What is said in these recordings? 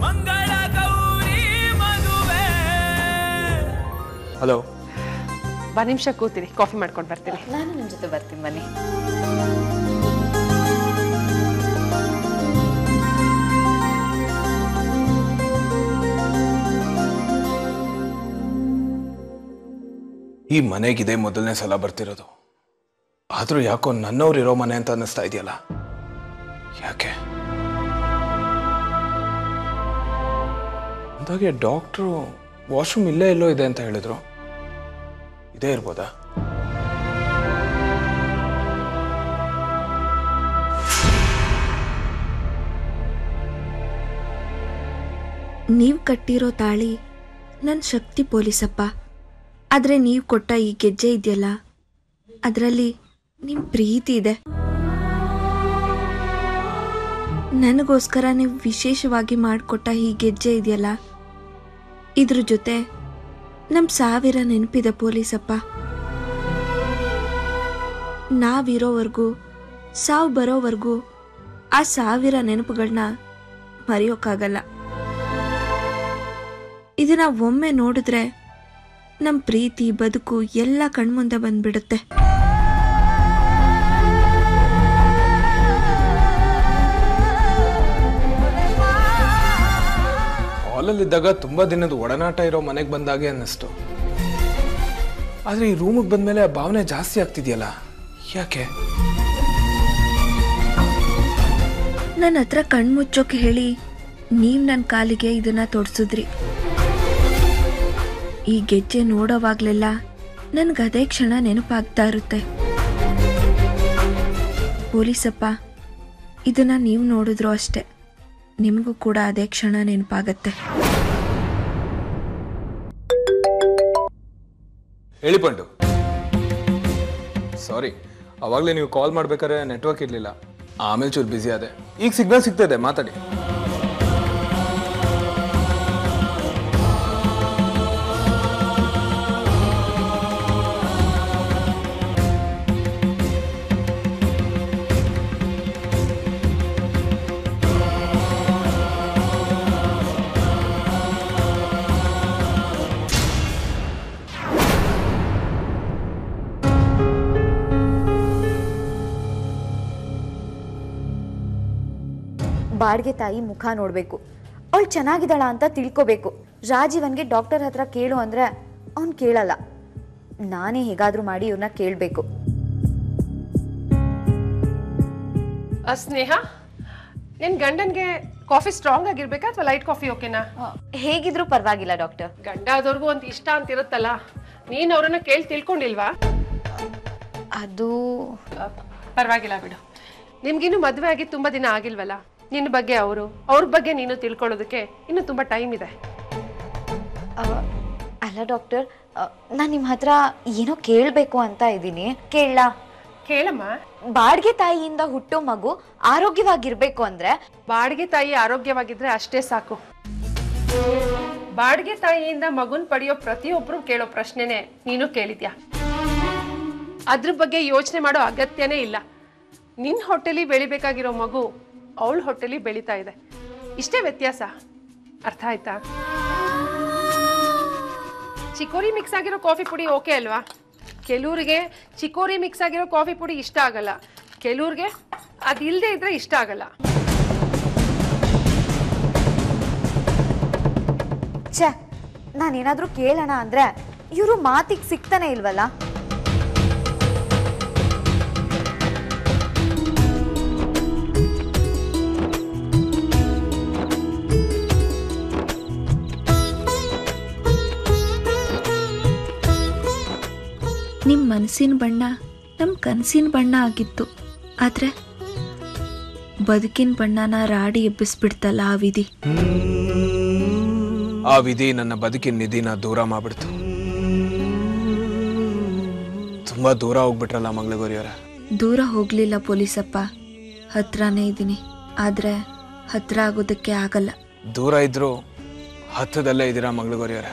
ಮಂಗಳ ಗೌರಿ ಮದುವೆ ಹಲೋ ಬಾ ನಿಮಿಷ ಕೂತಿರಿ ಕಾಫಿ ಮಾಡ್ಕೊಂಡು ಬರ್ತೀನಿ ನಾನು ನಿಮ್ಮ ಜೊತೆ ಬರ್ತೀನಿ ಬನ್ನಿ ಈ ಮನೆಗಿದೆ ಮೊದಲನೇ ಸಲ ಬರ್ತಿರೋದು ಆದ್ರೂ ಯಾಕೋ ನನ್ನವ್ರು ಇರೋ ಮನೆ ಅಂತ ಅನ್ನಿಸ್ತಾ ಇದೆಯಲ್ಲ ಯಾಕೆ ಅಂದಾಗೆ ಡಾಕ್ಟ್ರು ವಾಶ್ರೂಮ್ ಇಲ್ಲೇ ಎಲ್ಲೋ ಇದೆ ಅಂತ ಹೇಳಿದ್ರು ಇದೇ ಇರ್ಬೋದಾ ನೀವು ಕಟ್ಟಿರೋ ತಾಳಿ ನನ್ನ ಶಕ್ತಿ ಪೊಲೀಸಪ್ಪ ಆದರೆ ನೀವು ಕೊಟ್ಟ ಈ ಗೆಜ್ಜೆ ಇದೆಯಲ್ಲ ಅದರಲ್ಲಿ ನಿಮ್ಮ ಪ್ರೀತಿ ಇದೆ ನನಗೋಸ್ಕರ ನೀವು ವಿಶೇಷವಾಗಿ ಮಾಡಿಕೊಟ್ಟ ಈ ಗೆಜ್ಜೆ ಇದೆಯಲ್ಲ ಇದ್ರ ಜೊತೆ ನಮ್ಮ ಸಾವಿರ ನೆನಪಿದೆ ಪೊಲೀಸಪ್ಪ ನಾವಿರೋವರೆಗೂ ಸಾವು ಬರೋವರೆಗೂ ಆ ಸಾವಿರ ನೆನಪುಗಳನ್ನ ಮರೆಯೋಕ್ಕಾಗಲ್ಲ ಇದನ್ನ ಒಮ್ಮೆ ನೋಡಿದ್ರೆ ನಮ್ಮ ಪ್ರೀತಿ ಬದುಕು ಎಲ್ಲ ಕಣ್ಮುಂದೆ ಬಂದ್ಬಿಡುತ್ತೆ ಹಾಲಲ್ಲಿದ್ದಾಗ ತುಂಬಾ ದಿನದ ಒಡನಾಟ ಇರೋ ಮನೆಗೆ ಬಂದಾಗೆ ಅನ್ನಿಸ್ತು ಆದ್ರೆ ಈ ರೂಮಿಗೆ ಬಂದ್ಮೇಲೆ ಆ ಭಾವನೆ ಜಾಸ್ತಿ ಆಗ್ತಿದೆಯಲ್ಲ ಯಾಕೆ ನನ್ನ ಹತ್ರ ಕಣ್ಮುಚ್ಚೋಕೆ ಹೇಳಿ ನೀವು ನನ್ನ ಕಾಲಿಗೆ ಇದನ್ನ ತೊಡ್ಸಿದ್ರಿ ಈ ಗೆಜ್ಜೆ ನೋಡೋವಾಗ್ಲೆಲ್ಲ ನನ್ಗೆ ಅದೇ ಕ್ಷಣ ನೆನಪಾಗ್ತಾ ಇರುತ್ತೆ ಪೊಲೀಸಪ್ಪ ಇದನ್ನ ನೀವು ನೋಡಿದ್ರು ಅಷ್ಟೆ ನಿಮಗೂ ಕೂಡ ಅದೇ ಕ್ಷಣ ನೆನಪಾಗತ್ತೆ ಹೇಳಿ ಪಂಡು ಸಾರಿ ಅವಾಗಲೇ ನೀವು ಕಾಲ್ ಮಾಡ್ಬೇಕಾದ್ರೆ ನೆಟ್ವರ್ಕ್ ಇರಲಿಲ್ಲ ಆಮೇಲೆ ಚೂರು ಬ್ಯುಸಿ ಆದೆ ಈಗ ಸಿಗ್ನಲ್ ಸಿಗ್ತದೆ ಮಾತಾಡಿ ಬಾಡಿಗೆ ತಾಯಿ ಮುಖ ನೋಡಬೇಕು ಅವಳು ಚೆನ್ನಾಗಿದ್ದಾಳ ಅಂತ ತಿಳ್ಕೊಬೇಕು ರಾಜೀವನ್ಗೆ ಡಾಕ್ಟರ್ ಹತ್ರ ಕೇಳು ಅಂದ್ರೆ ಅವ್ನು ಕೇಳಲ್ಲ ನಾನೇ ಹೇಗಾದ್ರೂ ಮಾಡಿ ಇವ್ರನ್ನ ಕೇಳಬೇಕು ಆ, ಸ್ನೇಹ ನಿನ್ ಗಂಡನ್ಗೆ ಕಾಫಿ ಸ್ಟ್ರಾಂಗ್ ಆಗಿರ್ಬೇಕಾ ಅಥವಾ ಲೈಟ್ ಕಾಫಿ ಓಕೆನಾ ಹೇಗಿದ್ರೂ ಪರವಾಗಿಲ್ಲ ಡಾಕ್ಟರ್ ಗಂಡ ಆದವ್ರಿಗೂ ಒಂದು ಇಷ್ಟ ಅಂತ ಇರುತ್ತಲ್ಲ ನೀನ್ ಅವ್ರನ್ನ ಕೇಳಿ ತಿಳ್ಕೊಂಡಿಲ್ವಾ ಅದು ಆ, ಪರವಾಗಿಲ್ಲ ಬಿಡು ನಿಮ್ಗಿನ್ನು ಮದುವೆ ಆಗಿ ತುಂಬಾ ದಿನ ಆಗಿಲ್ವಲ್ಲ ನಿನ್ನ ಬಗ್ಗೆ ಅವರು ಅವ್ರ ಬಗ್ಗೆ ನೀನು ತಿಳ್ಕೊಳ್ಳೋದಕ್ಕೆ ಇನ್ನು ತುಂಬಾ ಟೈಮ್ ಇದೆ ಆ, ಅಲ್ಲ ಡಾಕ್ಟರ್ ನಾನು ನಿಮ್ಮ ಹತ್ರ ಏನೋ ಕೇಳಬೇಕು ಅಂತ ಇದ್ದೀನಿ ಕೇಳಲಾ ಕೇಳಮ್ಮ ಬಾಡಿಗೆ ತಾಯಿಯಿಂದ ಹುಟ್ಟೋ ಮಗು ಆರೋಗ್ಯವಾಗಿರ್ಬೇಕು ಅಂದ್ರೆ ಬಾಡಿಗೆ ತಾಯಿ ಆರೋಗ್ಯವಾಗಿದ್ರೆ ಅಷ್ಟೇ ಸಾಕು ಬಾಡಿಗೆ ತಾಯಿಯಿಂದ ಮಗುನ್ ಪಡೆಯೋ ಪ್ರತಿಯೊಬ್ರು ಕೇಳೋ ಪ್ರಶ್ನೆನೆ ನೀನು ಕೇಳಿದ್ಯಾ ಅದ್ರ ಬಗ್ಗೆ ಯೋಚನೆ ಮಾಡೋ ಅಗತ್ಯನೇ ಇಲ್ಲ ನಿನ್ ಹೊಟ್ಟೆಲಿ ಬೆಳಿಬೇಕಾಗಿರೋ ಮಗು ಅವಳ ಹೊಟ್ಟೆಲಿ ಬೆಳೀತಾ ಇದೆ ಇಷ್ಟೇ ವ್ಯತ್ಯಾಸ ಅರ್ಥ ಆಯ್ತಾ ಚಿಕೋರಿ ಮಿಕ್ಸ್ ಆಗಿರೋ ಕಾಫಿ ಪುಡಿ ಓಕೆ ಅಲ್ವಾ ಕೆಲವ್ರಿಗೆ ಚಿಕೋರಿ ಮಿಕ್ಸ್ ಆಗಿರೋ ಕಾಫಿ ಪುಡಿ ಇಷ್ಟ ಆಗಲ್ಲ ಕೆಲವ್ರಿಗೆ ಅದಿಲ್ಲದೆ ಇದ್ರೆ ಇಷ್ಟ ಆಗಲ್ಲ ಛೇ ನಾನೇನಾದ್ರೂ ಕೇಳೋಣ ಅಂದ್ರೆ ಇವರು ಮಾತಿಗೆ ಸಿಗ್ತಾನೆ ಇಲ್ವಲ್ಲ ನಿಮ್ಮ ಮನಸ್ಸಿನ ಬಣ್ಣ ನಮ್ಮ ಕನಸಿನ ಬಣ್ಣ ಆಗಿತ್ತು ಆದರೆ ಬದುಕಿನ ಬಣ್ಣನ ರಾಡಿ ಎಬ್ಬಿಸ್ಬಿಡ್ತಲ್ಲ ಆ ವಿಧಿ ಆ ವಿಧಿ ನನ್ನ ಬದುಕಿನ ನಿಧಿನ ದೂರ ಮಾಡ್ಬಿಡ್ತು ತುಂಬಾ ದೂರ ಹೋಗ್ಬಿಟ್ರಲ್ಲ ಮಂಗಳಗೌರಿಯವರ ದೂರ ಹೋಗಲಿಲ್ಲ ಪೊಲೀಸಪ್ಪ ಹತ್ರನೇ ಇದ್ದೀನಿ ಆದರೆ ಹತ್ರ ಆಗೋದಕ್ಕೆ ಆಗಲ್ಲ ದೂರ ಇದ್ರು ಹತ್ತದಲ್ಲೇ ಇದ್ದೀರಾ ಮಂಗಳಗೌರಿಯವರ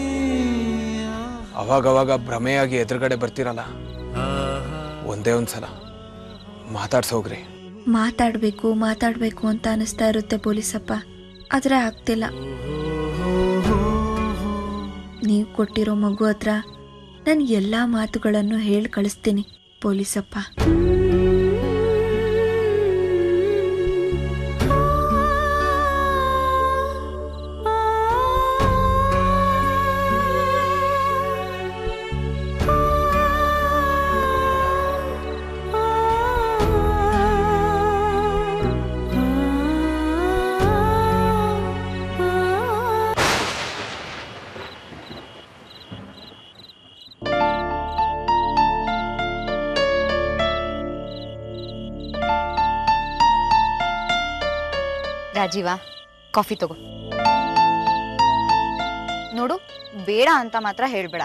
ಅವಾಗವಾಗ ಭ್ರಮೆಯಾಗಿ ಎದುರುಗಡೆ ಬರ್ತಿರಲ್ಲ ಒಂದೇ ಒಂದ್ಸಲ ಮಾತಾಡ್ಸೋಗ್ರಿ ಮಾತಾಡಬೇಕು ಮಾತಾಡಬೇಕು ಅಂತ ಅನಿಸ್ತಾ ಇರುತ್ತೆ ಪೊಲೀಸಪ್ಪ ಆದರೆ ಆಗ್ತಿಲ್ಲ ನೀವು ಕೊಟ್ಟಿರೋ ಮಗು ಹತ್ರ ನಾನು ಎಲ್ಲ ಮಾತುಗಳನ್ನು ಹೇಳಿ ಕಳಿಸ್ತೀನಿ ಪೊಲೀಸಪ್ಪ ರಾಜೀವ ಕಾಫಿ ತಗೋ ನೋಡು ಬೇಡ ಅಂತ ಮಾತ್ರ ಹೇಳ್ಬೇಡ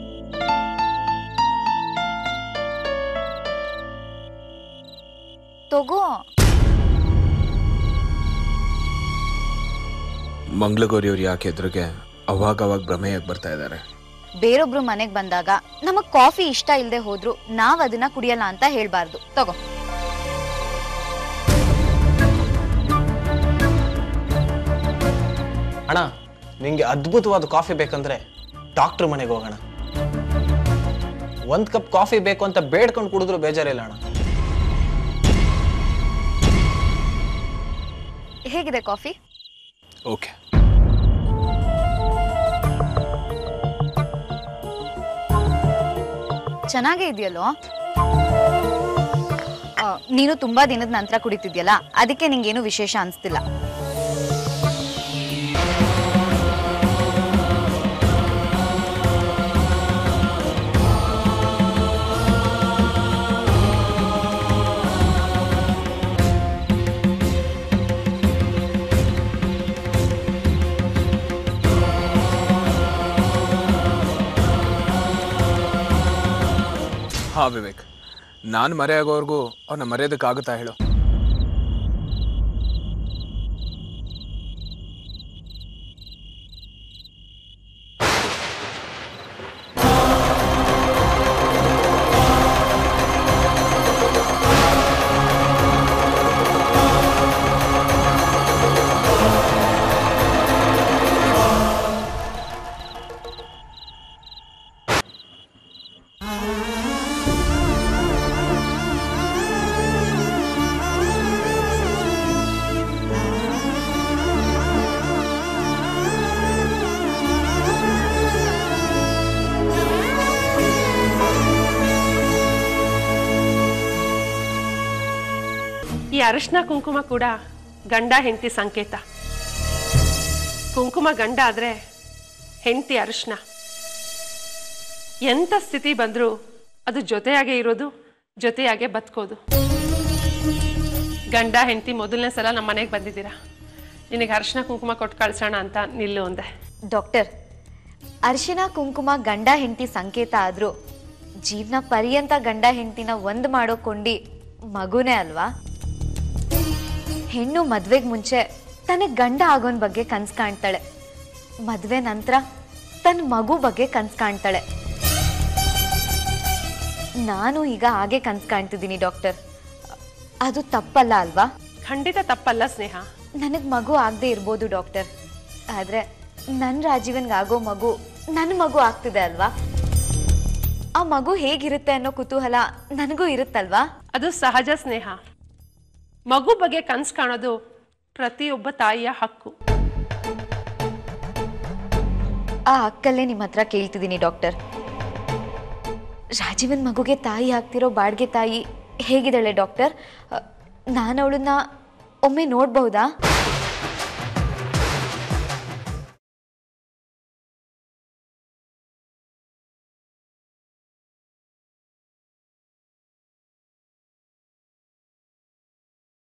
ತಗೋ ಮಂಗಳಗೌರಿಯವ್ರು ಯಾಕೆ ಎದುರಿಗೆ ಅವಾಗ ಅವಾಗ ಭ್ರಮೆಯಾಗಿ ಬರ್ತಾ ಇದ್ದಾರೆ ಬೇರೊಬ್ರು ಮನೆಗ್ ಬಂದಾಗ ನಮಗ್ ಕಾಫಿ ಇಷ್ಟ ಇಲ್ದೆ ಹೋದ್ರು ನಾವ್ ಅದನ್ನ ಕುಡಿಯಲ್ಲ ಅಂತ ಹೇಳ್ಬಾರ್ದು ತಗೋ ಅಣ್ಣ ನಿಂಗೆ ಅದ್ಭುತವಾದ ಕಾಫಿ ಬೇಕಂದ್ರೆ ಡಾಕ್ಟ್ರ್ ಮನೆಗೆ ಹೋಗೋಣ ಒಂದ್ ಕಪ್ ಕಾಫಿ ಬೇಕು ಅಂತ ಬೇಡ್ಕೊಂಡು ಕುಡಿದ್ರು ಬೇಜಾರಿಲ್ಲ ಅಣ್ಣ ಹೇಗಿದೆ ಕಾಫಿ ಓಕೆ ಚೆನ್ನಾಗೇ ಇದೆಯಲ್ಲೋ ಆ, ನೀನು ತುಂಬಾ ದಿನದ ನಂತರ ಕುಡಿತಿದ್ಯಲ್ಲ ಅದಕ್ಕೆ ನಿಂಗೇನು ವಿಶೇಷ ಅನ್ಸ್ತಿಲ್ಲ ಹಾ ವಿವೇಕ್ ನಾನು ಮರೆಯಾಗೋವರೆಗೂ ಅವನ್ನ ಮರೆಯೋದಕ್ಕಾಗುತ್ತಾ ಹೇಳು ಈ ಅರಿಶಿನ ಕುಂಕುಮ ಕೂಡ ಗಂಡ ಹೆಂಡತಿ ಸಂಕೇತ ಕುಂಕುಮ ಗಂಡ ಆದ್ರೆ ಹೆಂಡತಿ ಅರಿಶಿನ ಎಂಥ ಸ್ಥಿತಿ ಬಂದರೂ ಅದು ಜೊತೆಯಾಗೆ ಇರೋದು ಜೊತೆಯಾಗೆ ಬದುಕೋದು ಗಂಡ ಹೆಂಡತಿ ಮೊದಲನೇ ಸಲ ನಮ್ಮ ಮನೆಗೆ ಬಂದಿದ್ದೀರಾ ನಿನಗೆ ಅರಿಶಿನ ಕುಂಕುಮ ಕೊಟ್ಟು ಕಳ್ಸೋಣ ಅಂತ ನಿಲ್ಲು ಅಂದೆ ಡಾಕ್ಟರ್ ಅರಿಶಿನ ಕುಂಕುಮ ಗಂಡ ಹೆಂಡತಿ ಸಂಕೇತ ಆದ್ರೂ ಜೀವನ ಪರ್ಯಂತ ಗಂಡ ಹೆಂಡತಿನ ಒಂದ್ ಮಾಡೋ ಕೊಂಡಿ ಮಗುನೇ ಅಲ್ವಾ ಹೆಣ್ಣು ಮದ್ವೆಗ್ ಮುಂಚೆ ತನಗ್ ಗಂಡ ಆಗೋನ್ ಬಗ್ಗೆ ಕನ್ಸ್ ಕಾಣ್ತಾಳೆ ಮದ್ವೆ ನಂತರ ತನ್ನ ಮಗು ಬಗ್ಗೆ ಕನ್ಸ್ ಕಾಣ್ತಾಳೆ ನಾನು ಈಗ ಹಾಗೆ ಕನ್ಸ್ ಕಾಣ್ತಿದ್ದೀನಿ ಡಾಕ್ಟರ್ ಅದು ತಪ್ಪಲ್ಲ ಅಲ್ವಾ ಖಂಡಿತ ತಪ್ಪಲ್ಲ ಸ್ನೇಹ ನನಗ್ ಮಗು ಆಗದೆ ಇರ್ಬೋದು ಡಾಕ್ಟರ್ ಆದ್ರೆ ನನ್ನ ರಾಜೀವನ್ಗೆ ಆಗೋ ಮಗು ನನ್ನ ಮಗು ಆಗ್ತಿದೆ ಅಲ್ವಾ ಆ ಮಗು ಹೇಗಿರುತ್ತೆ ಅನ್ನೋ ಕುತೂಹಲ ನನಗೂ ಇರುತ್ತಲ್ವಾ ಅದು ಸಹಜ ಸ್ನೇಹ ಮಗು ಬಗ್ಗೆ ಕನ್ಸು ಕಾಣೋದು ಪ್ರತಿಯೊಬ್ಬ ತಾಯಿಯ ಹಕ್ಕು ಆ ಅಕ್ಕಲ್ಲೇ ನಿಮ್ಮ ಹತ್ರ ಕೇಳ್ತಿದ್ದೀನಿ ಡಾಕ್ಟರ್ ರಾಜೀವನ್ ಮಗುಗೆ ತಾಯಿ ಆಗ್ತಿರೋ ಬಾಡ್ಗೆ ತಾಯಿ ಹೇಗಿದ್ದಾಳೆ ಡಾಕ್ಟರ್ ನಾನು ಅವಳನ್ನ ಒಮ್ಮೆ ನೋಡ್ಬಹುದಾ